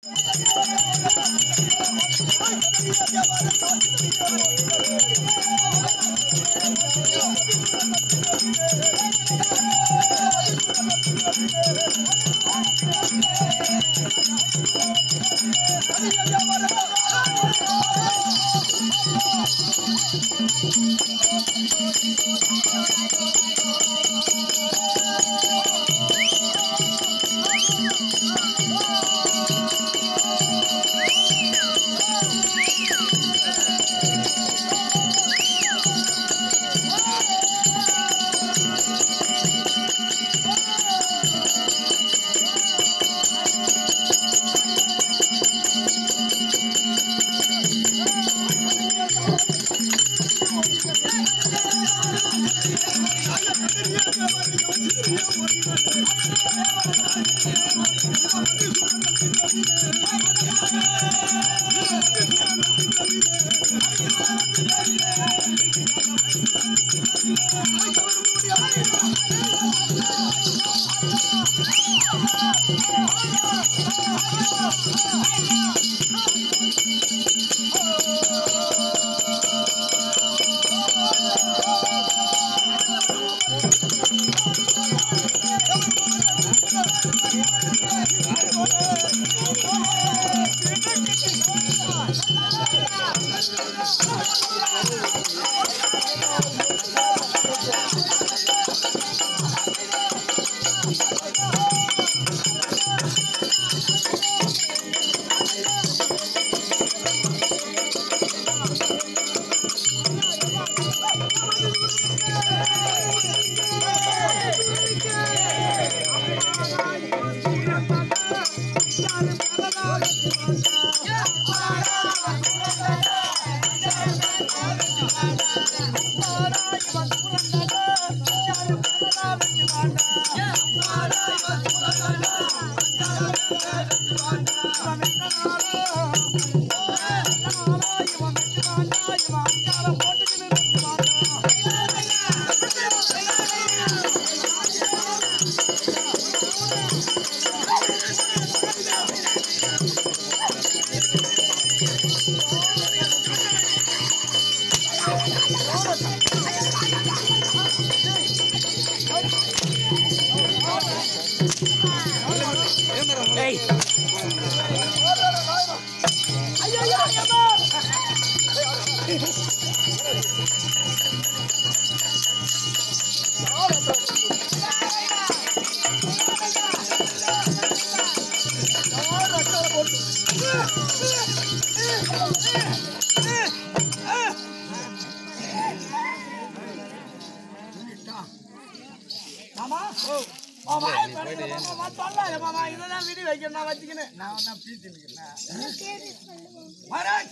மாமா மாமா படுங்க மாமா தொல்லாத மாமா இதெல்லாம் விடி வைக்கணும் நான் வச்சுக்கினேன் நான் என்ன பீத்தி நிக்கிறேன் மகாராஜ்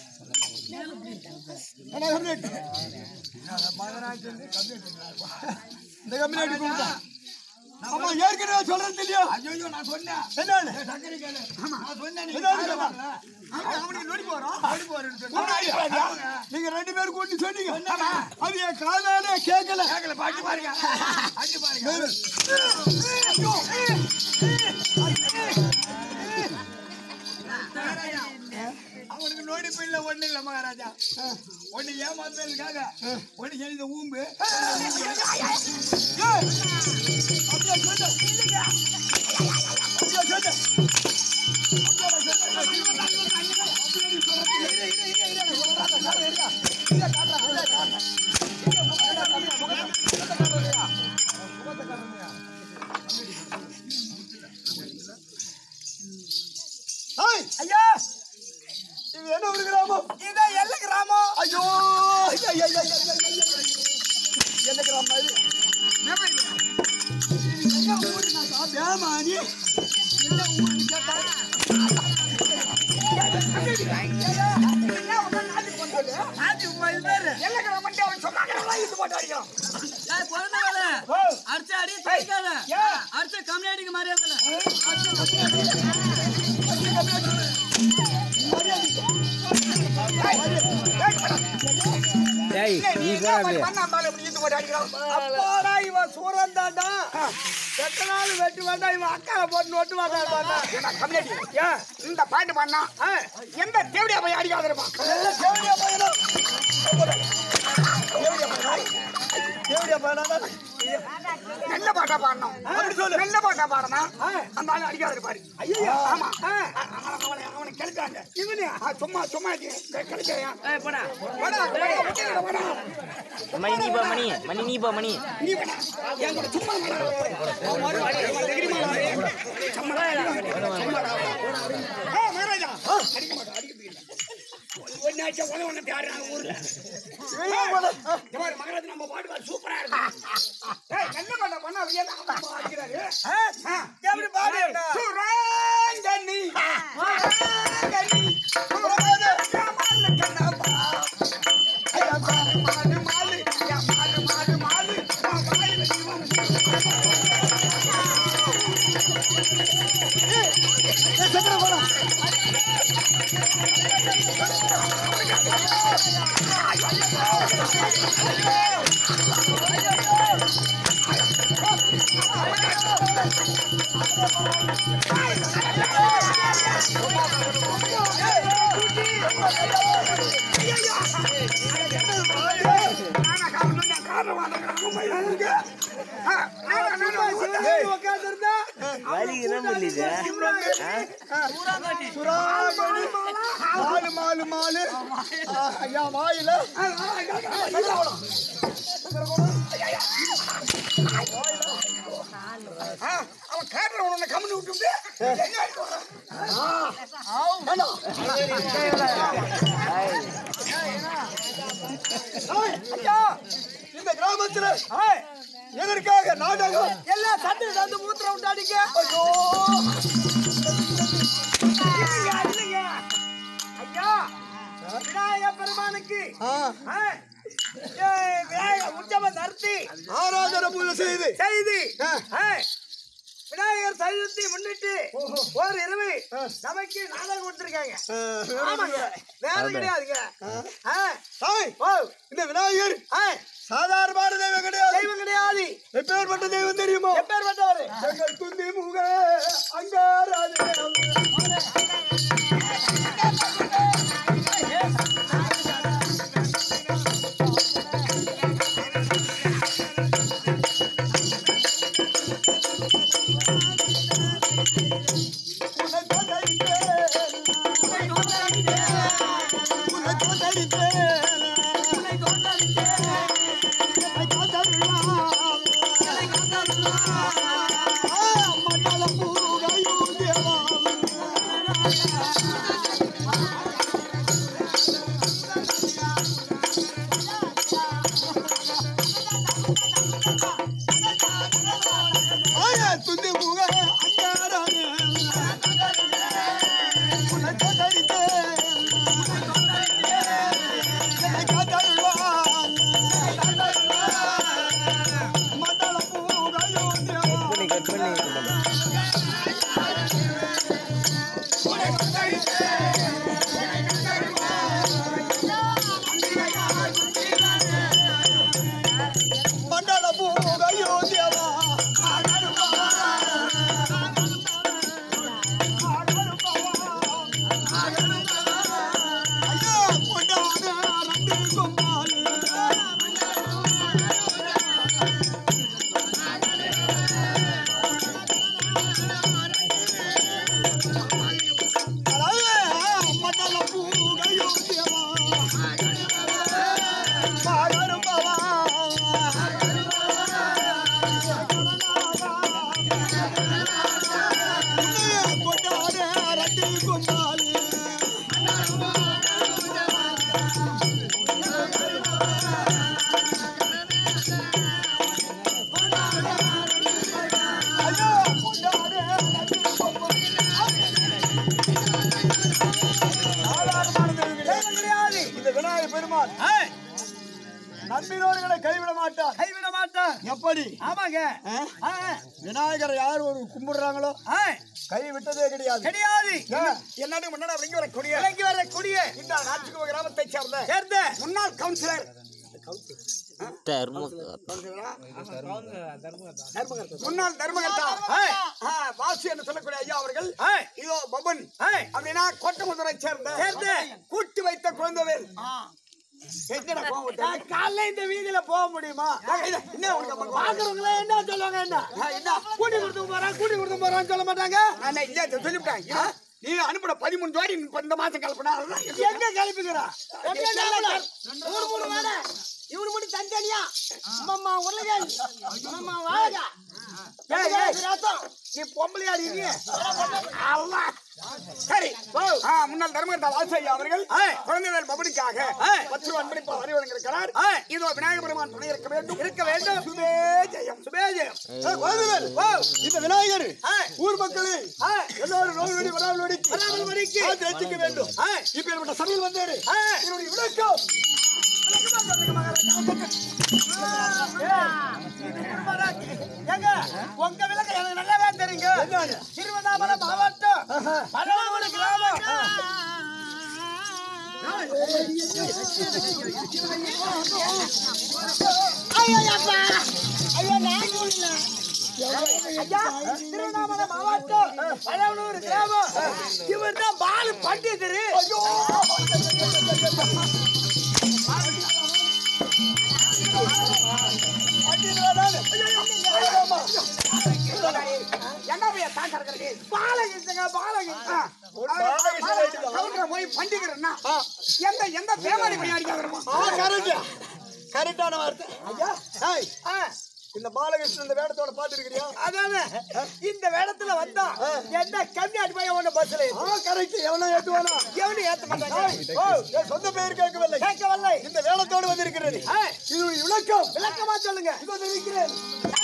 என்ன கம்ப்ளீட் மகாராஜ் வந்து கம்ப்ளீட் இந்த கம்ப்ளீட் கொடுத்தா ஆமா ஏற்கனவே சொல்றது இல்லையா ஐயோ நான் சொன்னேன் என்ன சக்கரை கேளு நான் சொன்னேன் நீங்க அவனுக்கு நொடி போறோம் நொடி போறேன் நீங்க ரெண்டு பேரும் கூட்டி சொன்னீங்க அது என் காதாலே கேட்கல கேட்கல பாட்டு பாருங்க பாட்டு பாருங்க அவனுக்கு நோடி பிள்ளை ஒண்ணு இல்ல மகாராஜா ஒண்ணு ஏமாத்துறதுக்காக ஒண்ணு எழுத ஊம்பு ஏய்! அப்படியே சொல்லு. அப்படியே சொல்லு. ஏய்! ஐயா இது என்ன ஒரு கிராமம் இதான் எல்லை கிராமம் ஐயோ ஐயா, ஐயா, ஐயா, ஐயா, ஐயா, ஐயா, ஐயா. என்ன கிராமம் இது இது என்ன ஊருனாக்கா, வேமானி. என்ன ஊருன்னு கேட்டா, நாட்டு உண்மை பேரு எல்லை கிராமம் அவன் சொன்னாங்க இது போட்டு அடிக்கலாம் ஏய், குழந்தைகளே, ஓ, அடிச்சு அடி தூக்காத. ஏன்? அடிச்சு கம்யூனிட்டிக்கு மரியாதை இல்லை. மரியாதை. டேய், இல்லை, நீ என்ன போடா பண்ணி அப்படியே. பண்ணா பாரு, இப்படி இழுத்து போட்டு அடிக்கிறான். அப்பாடா இவன் சூரன் தாண்டா எத்த நாள் வெட்டி வந்தா இவன் அக்காவை போட்டு நொட்டு வந்தாண்டா ஏண்டா, கம்யூனிட்டி, ஏன் இந்த பாட்டு பண்ணா எந்த தேவடியா போய் அடிக்காத இருப்பான் எல்லாம் தேவடியா பையனா தேவடியா பையனா நல்ல பாட்டா பாடணும் அப்படி சொல்லு. நல்ல பாட்டா பாடணும் அந்த ஆளு அடிக்காத இருப்பாரு ஐயா ஆமா அவனை அவனை அவனை கெடுத்தாங்க இவனே ஆ, சும்மா சும்மா கிடைக்கையா போடா போடா விட்டுடுடா, போடா மணி நீ போ மணி மணி நீ போ மணி நீ வேணா என் கூட சும்மா மகாராஜா அடிக்க மாட்டோம் அடிக்க ஒன்னாச்சும் உன ஒன்னு தேடுறாங்க ஊர்ல இந்த மாதிரி மகாராஜா நம்ம பாட்டு பாடு சூப்பரா இருக்கு ஏய் என்ன பண்ண பண்ண ஏன் அப்பா அடிக்கிறாரு எப்படி பாடு சுரங்கனி சுரங்கனி சுரங்கனி கண்ணப்பா ஐயா மாடு மாடு மாடு யா மாடு மாடு மாடு நான் வாயில ஜீவன் நானா காரணம் நான் காரணம் வாங்க உண்மை இருக்கு ஆ நானா நானா உட்காந்துருந்தா வலிக்கு என்ன புரியுது சுறாமணி மாலு மாலு மாலு ஆ, ஐயா வாயில அவன் கேட்டுற உடனே கம்மி விட்டு எங்க ஐயா இந்த கிராமத்துல எதற்காக நாடகம் எல்லாம் சண்டை வந்து மூத்திரம் உண்டாடிக்க ஐயோ இல்லைங்க இல்லைங்க ஐயா விநாயக பெருமானுக்கு ஆ, ஆ, ஏய், விநாயக உற்சவம் நடத்தி ஆராதனை பூஜை செய்து செய்தி ஆ. ஆ, விநாயகர் சதுர்த்தி முன்னிட்டு ஒரு இரவு நமக்கு நாடகம் கொடுத்துருக்காங்க ஆ, ஆமாங்க வேற கிடையாதுங்க ஆ, சாய் ஓ இந்த விநாயகர் ஆ, சாதாரணமான தெய்வம் கிடையாது தெய்வம் கிடையாது எப்பேற்பட்ட தெய்வம் தெரியுமோ எப்பேர் பட்டவர் எங்கள் துந்தி முக அங்காராதே துந்தி முக அங்காராதே பண்ணி கட் பண்ணி மண்டல பூகையோ தேவா ஐயா கொண்டாட ரெண்டு கொம்பாலு மண்டல பூகையோ தேவா பாகரும் பவா கொண்டாட ரெண்டு கொண்டாலு ஐயோ கொண்டாட ரெண்டு கொண்டாலு சாதாரணமான தெய்வம் கிடையாது. இந்த விநாயகர் பெருமாள் நம்பினோர்களை கைவிட மாட்டார் கைவிட மாட்டான் எப்படி ஆமாங்க ஆ? விநாயகரை யார் ஒரு கும்பிடுறாங்களோ ஆ, கை விட்டதே கிடையாது கிடையாது ஏன்? என்னடு முன்னாடி விளங்கி வர கொடிய விளங்கி வர கொடிய இந்த நாட்டுக்கு கிராமத்தை சேர்ந்த சேர்ந்த முன்னாள் கவுன்சிலர் தர்ம முன்னாள் தர்மகர்த்தா ஆ, வாசு என்று சொல்லக்கூடிய ஐயா அவர்கள் இதோ பவன் அப்படின்னா கோட்டமுதரை சேர்ந்த சேர்ந்து கூட்டி வைத்த குழந்தைவேல் எங்கடா போக விட்டேன்? காலைல இந்த வீதியில போக முடியுமா ஏய், இது, என்ன உனக்கு பக்கம்? பாக்குறவங்களே என்ன சொல்லுவாங்க என்ன ஆ, என்ன? கூட்டி கொடுத்து போறான் கூட்டி கொடுத்து போறான்னு சொல்ல மாட்டாங்க நான் இல்ல, இதை சொல்லிவிட்டேன். இரு. நீ அனுப்புன பதிமூணு ஜோடி இப்ப இந்த மாசம் கலப்பினா எங்க கிளப்பிக்கிறா மூணு மூணு வேலை இவரு மட்டும் தனித்தனியா அம்மா உருளைகள் அம்மா வாழகா நீ பொம்பளையா இருக்கீங்க சரி ஆ, முன்னாள் தர்மகர்த்தா வாசு ஐயா அவர்கள் குழந்தைகள் பவனுக்காக பத்து ரூபா அன்பளிப்பா வரி வழங்கியிருக்கிறார் இதோ விநாயகர் பெருமான் துணை இருக்க வேண்டும் இருக்க வேண்டும் சுபே ஜெயம் சுபே ஜெயம் குழந்தைகள், ஓ, இந்த விநாயகர் ஊர் மக்களே எல்லாரும் நோய் நொடி வராமல் நொடிக்கு வராமல் நொடிக்கு பார்த்து ரசிக்க வேண்டும் இப்பேற்பட்ட சபையில் வந்தாரு என்னுடைய விளக்கம் ஏங்க உங்க விளக்கம் எனக்கு நல்லாவே தெரியுங்க திருவண்ணாமலை மாவட்டம் பரவாமலை கிராமம் ஐயா, திருவண்ணாமலை மாவட்டம் பழவனூர் கிராமம் இவர் தான் பாலு பண்டிதர் என்ன பையா தாக்கா இருக்கிறது பாலகிருஷ்ணங்க பாலகிருஷ்ண கவுண்டரை போய் பண்டிகிறேன்னா எந்த எந்த பேமாரி பண்ணி அடிக்காதமா கரெக்டான வார்த்தை ஐயா ஏய், இந்த பாலகிருஷ்ணன் இந்த வேடத்தோட பாட்டு இருக்கிறியா அதானே இந்த வேடத்துல வந்தா என்ன கம்மியாட்டு போய் ஒண்ணு பஸ்ல கரெக்ட் எவனா ஏத்துவானா எவனு ஏத்த மாட்டாங்க ஓ என் சொந்த பெயர் கேட்கவில்லை கேட்கவில்லை இந்த வேடத்தோடு வந்திருக்கிறது இது விளக்கம் விளக்கமா சொல்லுங்க இதோ தெரிவிக்கிறேன்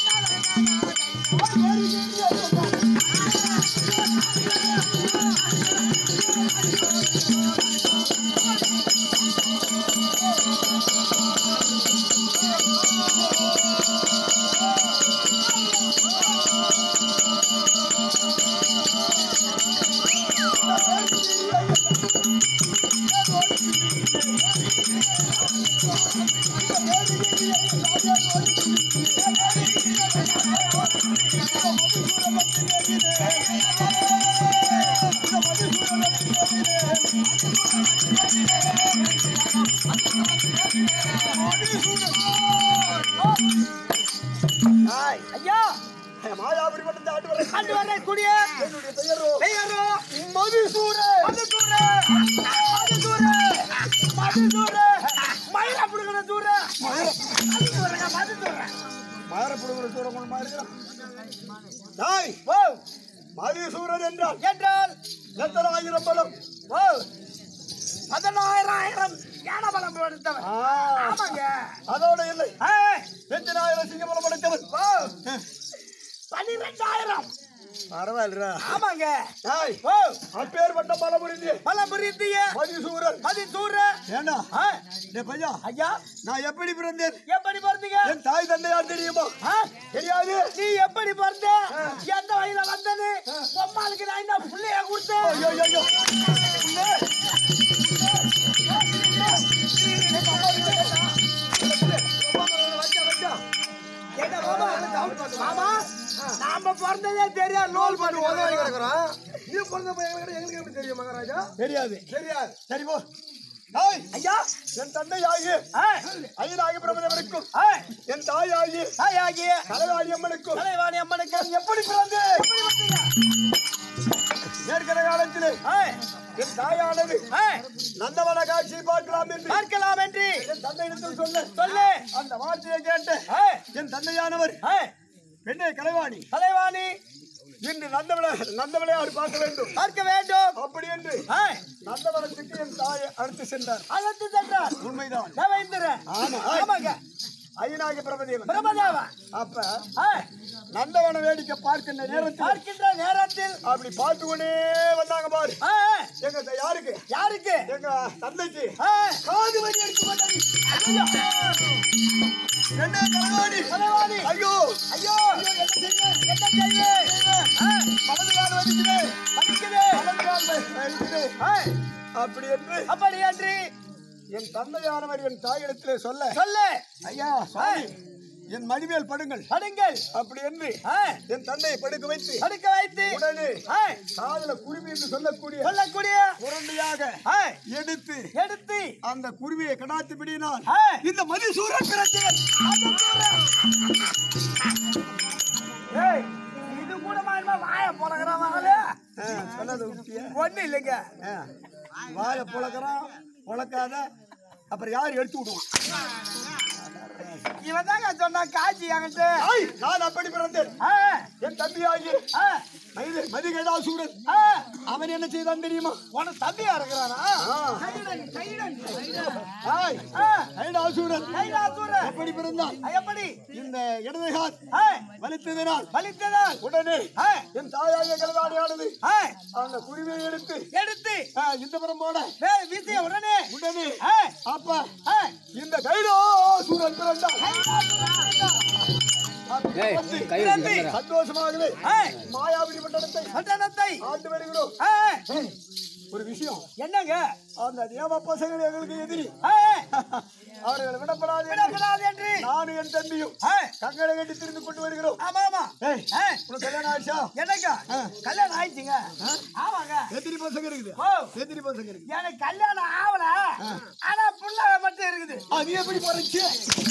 ஐயா மாயாபுரி மட்டும் ஆட்டு வர ஆண்டு வர கூடிய என்னுடைய பெயரோ பெயரோ மதுசூர மதுசூர மதுசூர மதுசூர மயிலா புடுங்கிற சூர மதுசூரங்க மதுசூர மாரப்படுகிற சூரமன் மாதிரி தாய் ஓ மதுசூரன் என்றால் என்றால் எத்தனை ஆயிரம் பலம் ஓ பதினாயிரம் ஆயிரம் ஞான பலம் எடுத்தவன் ஆமாங்க அதோட இல்லை ஏய், எத்தனாயிரம் சிங்கபலம் படைத்தவன் ஓ பன்னிரெண்டாயிரம் பரவாயில்ல ஆமாங்க தாய் ஓ அப்பேற்பட்ட பலம் புரிந்து பலம் புரிந்திய மதுசூரன் மதிசூர ஏண்டா ஆ, டே பையா ஐயா நான் எப்படி பிறந்தேன் எப்படி பிறந்தீங்க என் தாய் தந்தையார் தெரியுமா ஆ, தெரியாது நீ எப்படி பிறந்த எந்த வழியில வந்தது பொம்மாளுக்கு நான் என்ன புள்ளைய கொடுத்தேன் ஐயோ ஐயோ என்ன மாமா மாமா நாம பிறந்ததே தெரியாது நோல் பண்ணி உதவி கிடக்குறான் நீ பிறந்த பையன் எங்களுக்கு எப்படி தெரியும் மகாராஜா தெரியாது தெரியாது சரி போ தாய் ஐயா என் தந்தை ஆகி ஆ, ஐயனாகி பிரபதவருக்கும் ஆ, என் தாய் ஆகி தாயாகிய கலைவாணி அம்மனுக்கும் தலைவாணி அம்மனுக்கு எப்படி பிறந்து எப்படி வந்தீங்க? ஏற்கனவே காலத்திலே ஆ, என் தாயானது ஆ, நந்தவன காட்சியை பார்க்கலாம் என்று பார்க்கலாம் என்று என் தந்தையிடத்தில் சொல்ல சொல்லு அந்த வார்த்தையை கேட்டு ஆ, என் தந்தையானவர் ஆ, பெண்ணே கலைவாணி தலைவாணி இன்று நந்தவன நந்தவனையாடு பார்க்க வேண்டும் பார்க்க வேண்டும் அப்படி என்று ஆ, நந்தவனத்துக்கு என் தாயை அழைத்து சென்றார் அழைத்து சென்றார் உண்மைதான் தேவேந்திரன் ஆமா. ஆமாங்க ஐயனாகி பிரபதேவன் பிரம்மதேவா அப்ப ஆ, நந்தவன வேடிக்கை பார்க்கின்ற நேரத்தில் பார்க்கின்ற நேரத்தில் அப்படி பார்த்து கொண்டே வந்தாங்க பாரு ஆ, ஆ, எங்க த- யாருக்கு யாருக்கு எங்க தந்தைக்கு ஆ, காது வரி எடுக்க மாட்டாங்க என்ன கலைவாணி தலைவாணி ஐயோ ஐயோ என்ன செய்வேன் ஆ, வலது கால் வலிக்குது வலிக்குது. வலது கால் வலிக்குது ஆ, அப்படி என்று அப்படி என்று என் தந்தையானவர் என் தாயிடத்திலே சொல்ல சொல்லு ஐயா சுவாமி, என் மடிமேல் படுங்கள் படுங்கள் அப்படி என்று ஆ, என் தந்தையை படுக்க வைத்து படுக்க வைத்து உடனே ஆ, காதல குருவி என்று சொல்லக்கூடிய சொல்லக்கூடிய உருண்டையாக ஆ, எடுத்து எடுத்து அந்த குருவியை கடாத்து பிடினான் ஆ, இந்த மதிசூரன் பிறந்தேன் ஏய், இது கூட மாயமா வாய போலகிறான் மகளே சொன்னது உண்மையா? ஒண்ணு இல்லைங்க ஆ. வாயை புழக்கிறான் புழக்காத அப்புறம் யார் எடுத்து விடுவான் இவன் தாங்க சொன்னா காட்சி என்கிட்ட ஐய், நான் அப்படி பிறந்தேன் ஆ, என் தம்பி ஆகிய ஆ, மனித மதிகடாசூரன் ஆ, அவன் என்ன செய்தான் தெரியுமா உனக்கு தம்பியா இருக்கிறானா ஆ. கைடன், கைடன். ஆய், ஆ, கைடாசூரன் கைலாசூரன். எப்படி பிறந்தான் ஆ, எப்படி இந்த இடதுகால் ஆ, வலித்ததனால் வலித்ததால் உடனே ஆ, என் தாயாகிய கலதாடியானது ஆ, அந்த குருவியை எடுத்து எடுத்து ஆ, இந்த புறம் போட வே- வீசிய உடனே உடனே ஆ, அப்பா ஆ, இந்த கைடாசூரன் பிறந்தான் பிறந்து, சந்தோஷமாகவே ஆ, மாயாவிடி மண்டலத்தை பட்டணத்தை ஆண்டு வருகிறோம் ஆ, ஒரு விஷயம் என்னங்க அந்த தேவ பசங்கள் எங்களுக்கு எதிரி ஆ, அவர்களை விடப்படாது என்று விடப்படாது என்று நானும் என் தம்பியும் ஆ, கங்கடை கட்டி திரிந்து கொண்டு வருகிறோம் ஆமா ஆமா ஏய், ஆ, உனக்கு கல்யாணம் ஆயிடுச்சா என்னங்க கல்யாணம் ஆயிடுச்சுங்க ஆமாங்க எத்தனை பசங்க இருக்குது ஓ எத்தனை பசங்க இருக்குது எனக்கு கல்யாணம் ஆகல ஆனா புள்ள மட்டும் இருக்குது அது எப்படி போறச்சு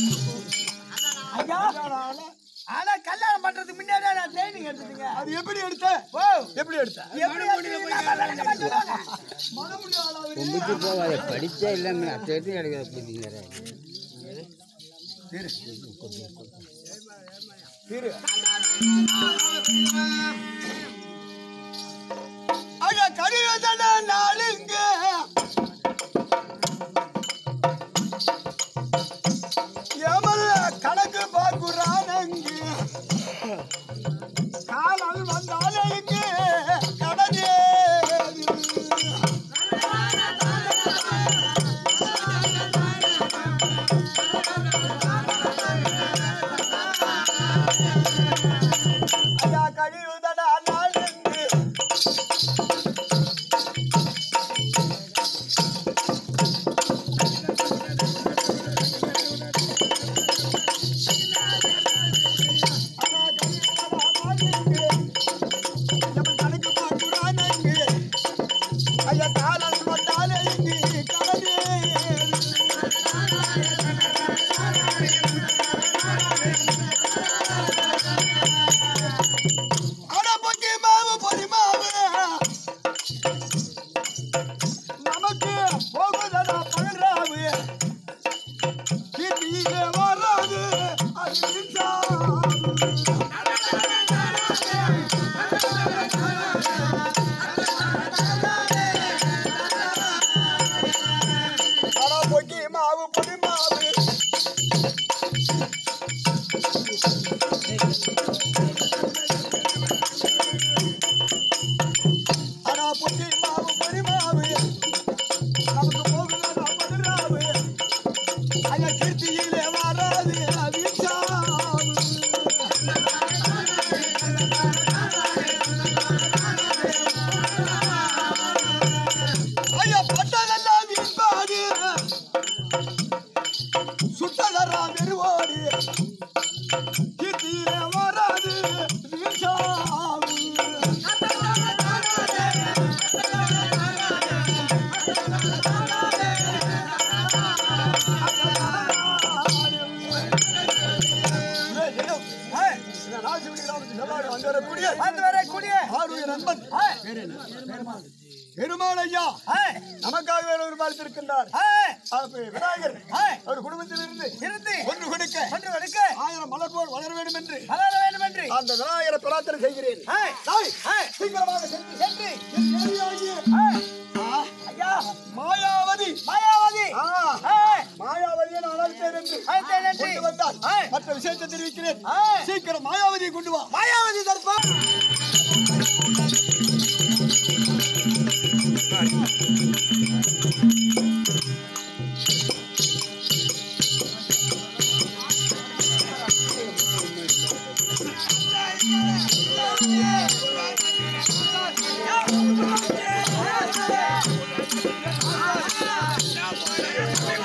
ஐயா ஆனா கல்யாணம் பண்றதுக்கு முன்னாடியே நான் ட்ரைனிங் எடுத்துட்டீங்க அது எப்படி எடுத்த ஓ எப்படி எடுத்த எப்படி எடுத்தீங்க? நம்ம விளக்க மாட்டோம். கும்பிட்டு போவாது படிச்சா இல்லைன்னு அத்தை கிடைக்காத போயிட்டீங்க இரு. அட கடிதன நாளுங்க எமல்ல கணக்கு பார்க்குறானங்க காலால் வந்தாலே இங்கே கடனே ஐயா கழிவுதடா நாளுங்க நமக்கு போகுதடா பகராவு கீர்த்தியிலே வராது அது சாவு. அட பொக்கி மாவு பொடி மாவு அட பொக்கி மாவு பொடி மாவு நமக்கு போகுதடா பகராவு ஐயா கீர்த்தியிலே வராது அது சாவு. ஐயா பட்டதெல்லாம் வீண்பாடு சுட்டதெல்லாம் வெறுவாடு கீர்த்தியிலே வராது வீசாவு. ஏய், ஜெயம், ஏய், இந்த நாசிவெளி கிராமத்து செல்லாடு வந்து வரக்கூடிய வந்து வரக்கூடிய ஆருடைய நண்பன் பேர் என்ன? பெருமாள் ஐயா ஆ, நமக்காக வேற ஒரு வாழ்த்து இருக்கின்றார் ஆ, அப்ப விநாயகர் ஆ, அவர் குடும்பத்தில் இருந்து இருந்து ஒன்று கொடுக்க ஒன்று எடுக்க ஆயிரம் மலர் போல் வளர வேண்டும் என்று வளர வேண்டும் என்று அந்த விநாயகரை பிரார்த்தனை செய்கிறேன் ஆ, தாய், ஆ, சீக்கிரமாக சென்று சென்று என் தேவியாகிய, ஆ, ஆ, ஐயா மாயாவதி மாயாவதி ஆ, ஆ, மாயாவதியை நான் அழைத்தேன் என்று அழைத்தேன் என்று. கொண்டு வந்தால் ஆ. மற்ற விஷயத்தை தெரிவிக்கிறேன் ஆ. சீக்கிரம் மாயாவதியை கொண்டு வா மாயாவதி தர்பா ஆ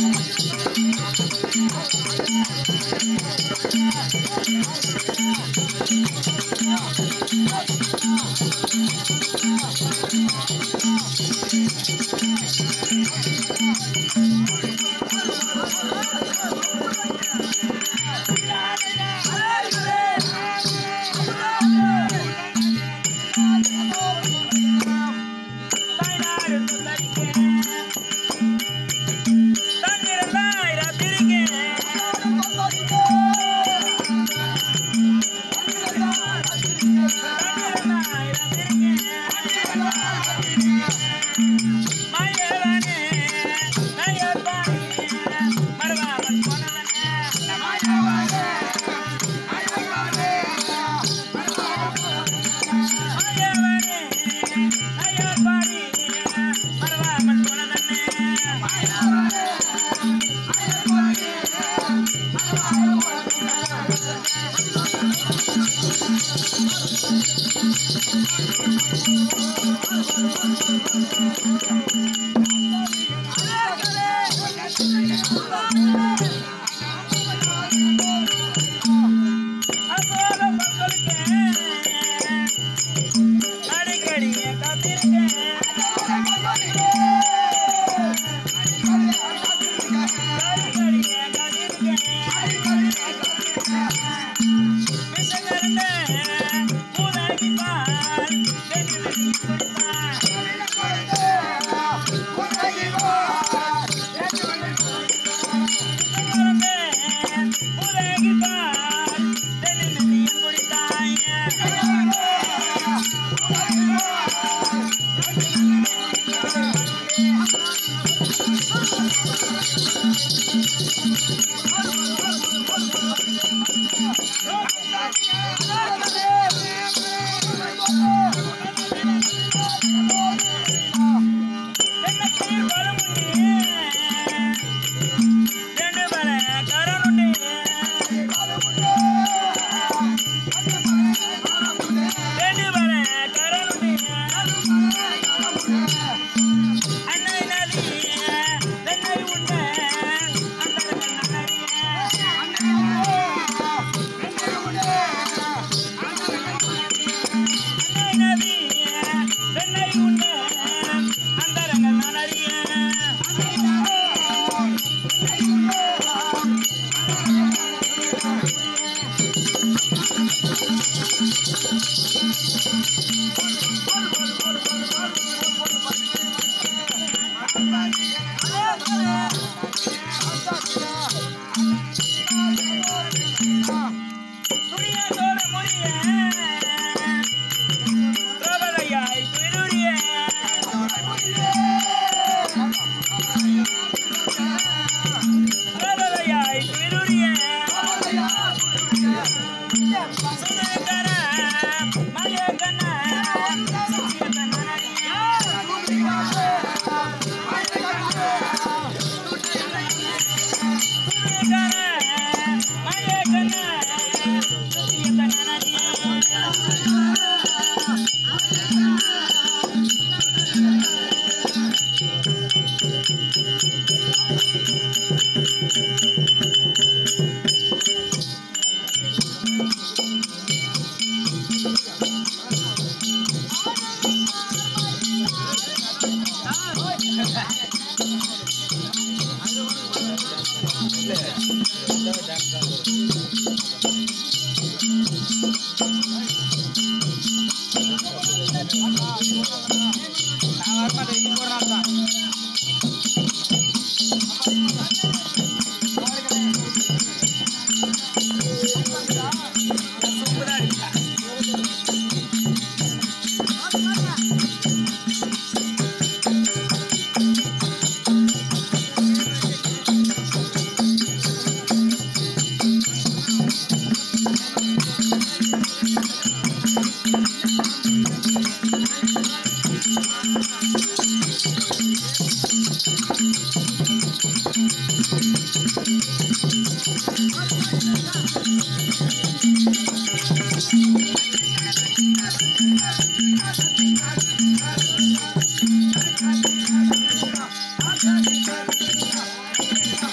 ஆ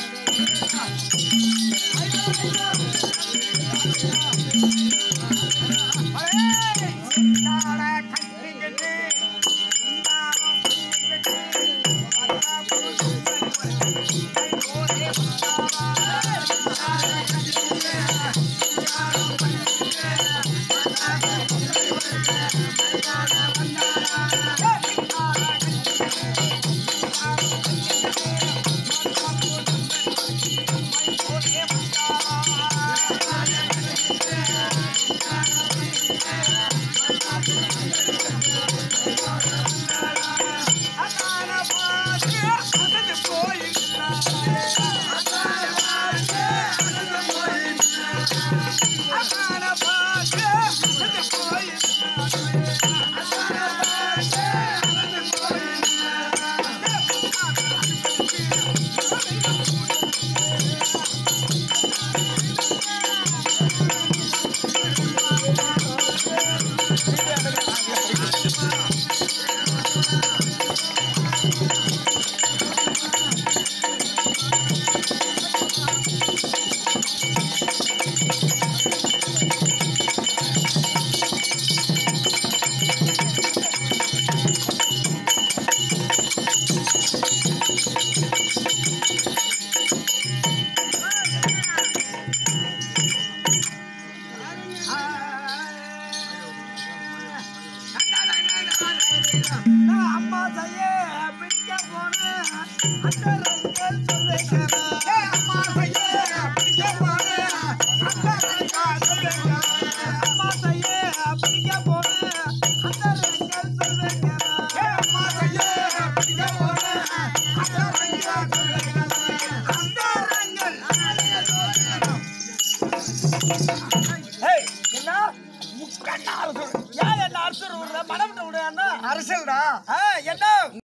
நான் அம்மா செய்ய பிடிக்க போனேன் அந்த ரங்கள் சொல்லுகிறேன் அம்மா செய்ய பிடிக்க போனேன் அந்த ரங்கள் சொல்லுகிறேன் அம்மா செய்ய பிடிக்க போனேன் அந்த ரங்கள் சொல்லுகிறேன் அம்மா செய்ய பிடிக்க போனேன் அந்த ரங்கள் சொல்லுகிறேன் அந்த ரங்கள் ஏய் என்ன முக்கண்ணா அரசு யார் என்ன அரசு விடுற மனம் விடுற அரசல்டா என்ன